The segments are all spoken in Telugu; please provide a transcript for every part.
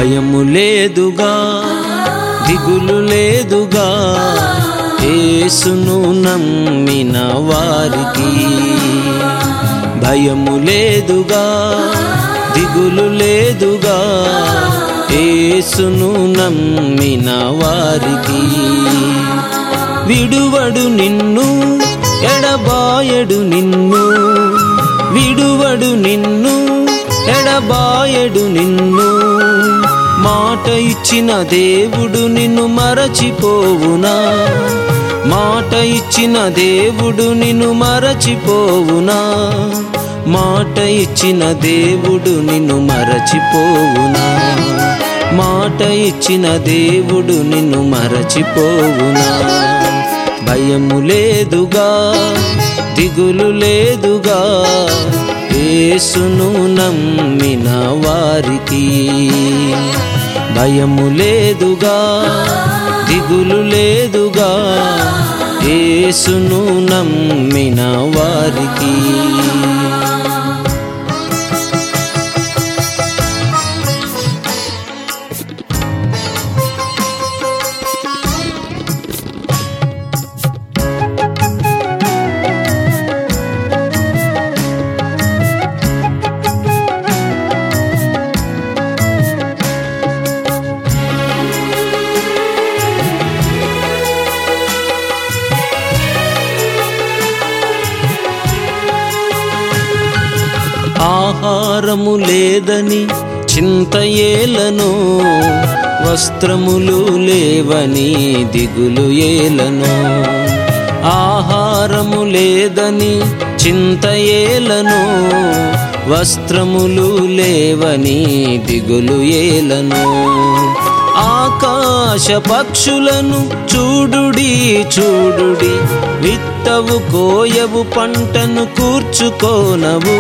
భయము లేదుగా దిగులు లేదుగా యేసును నమ్మిన వారికి భయము లేదుగా దిగులు లేదుగా యేసును నమ్మిన వారికి విడువడు నిన్ను ఎడబాయడు నిన్ను విడువడు నిన్ను ఎడబాయడు నిన్ను మాట ఇచ్చిన దేవుడు నిన్ను మరచిపోవునా మాట ఇచ్చిన దేవుడు నిన్ను మరచిపోవునా మాట ఇచ్చిన దేవుడు నిన్ను మరచిపోవునా మాట ఇచ్చిన దేవుడు నిన్ను మరచిపోవునా భయము లేదుగా దిగులు లేదుగా యేసును నమ్మిన వారికి భయము లేదుగా దిగులు లేదుగా యేసును నమ్మిన వారికి ఆహారము లేదని చింత ఏలను వస్త్రములు లేవని దిగులు ఏలను ఆహారము లేదని చింత ఏలను వస్త్రములు లేవని దిగులు ఏలను ఆకాశ పక్షులను చూడుడి చూడుడి విత్తవు కోయవు పంటను కూర్చుకోనవు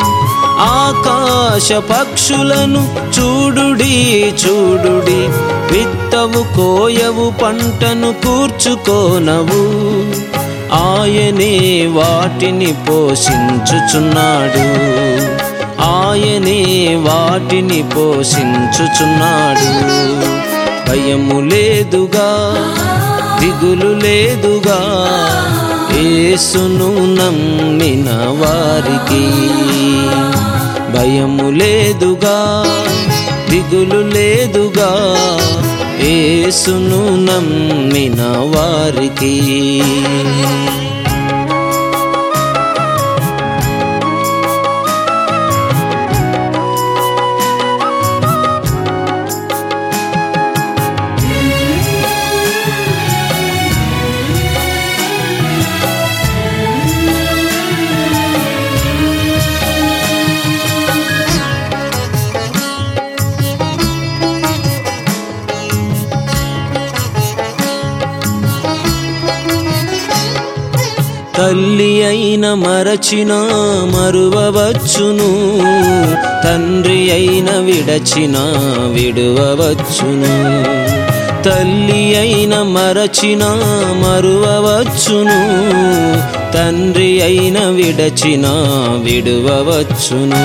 ఆకాశ పక్షులను చూడుడి చూడుడి విత్తవు కోయవు పంటను కూర్చుకోనవు ఆయనే వాటిని పోషించుచున్నాడు ఆయనే వాటిని పోషించుచున్నాడు భయము లేదుగా దిగులు లేదుగా యేసును నమ్మిన వారికి భయము లేదుగా దిగులు లేదుగా యేసును నమ్మిన వారికి తల్లి అయిన మరచిన మరువవచ్చును తండ్రి అయిన విడచిన విడువవచ్చును తల్లి అయిన మరచిన మరువవచ్చును తండ్రి అయిన విడచిన విడువవచ్చును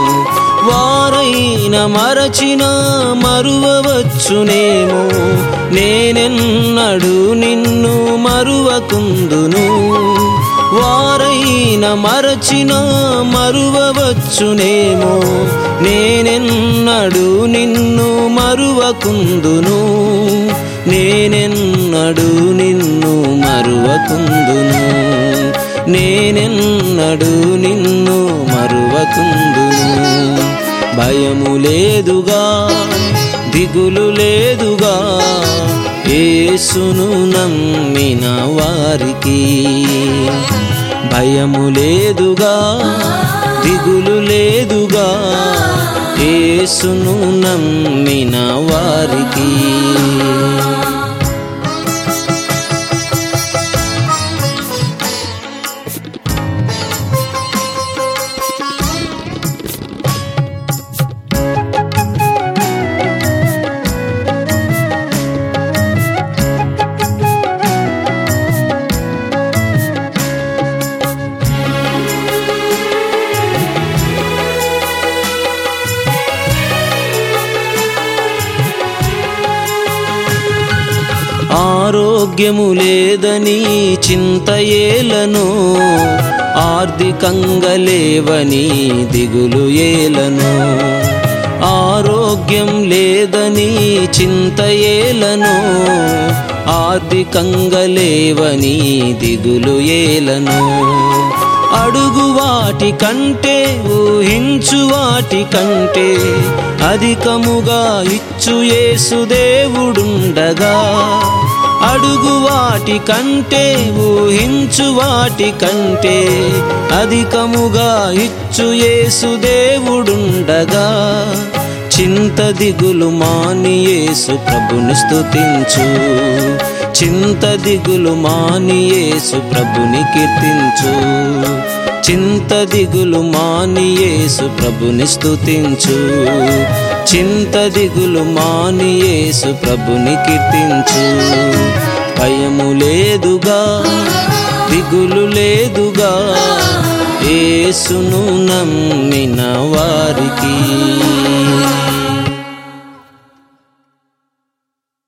వారైన మరచిన మరువవచ్చునేమో నేనెన్నడు నిన్ను మరువకుందును వారైన మరచిన మరువవచ్చునేమో నేనెన్నడు నిన్ను మరువకుందును నేనెన్నడు నిన్ను మరువకుందును నేనెన్నడు నిన్ను మరువకుందును భయము లేదుగా దిగులు లేదుగా యేసును నమ్మిన వారికి భయము లేదుగా దిగులు లేదుగా యేసును నమ్మిన వారికి ఆరోగ్యము లేదని చింత ఏలను ఆర్థికంగా లేవని దిగులు ఏలను ఆరోగ్యం లేదని చింత ఏలను ఆర్థికంగా లేవని దిగులు ఏలను అడుగు వాటి కంటే ఊహించు వాటి కంటే అధికముగా ఇచ్చు యేసు దేవుడుండగా అడుగు వాటి కంటే ఊహించు వాటి కంటే అధికముగా ఇచ్చు యేసు దేవుడుండగా చింత దిగులు మాని యేసు ప్రభుని స్తుతించు చింత దిగులు మాని యేసు ప్రభుని కీర్తించు చింత దిగులు మాని యేసు ప్రభుని స్తుతించు చింత దిగులు మాని యేసు ప్రభుని కీర్తించు భయము లేదుగా దిగులు లేదుగా యేసును నమ్మిన వారికి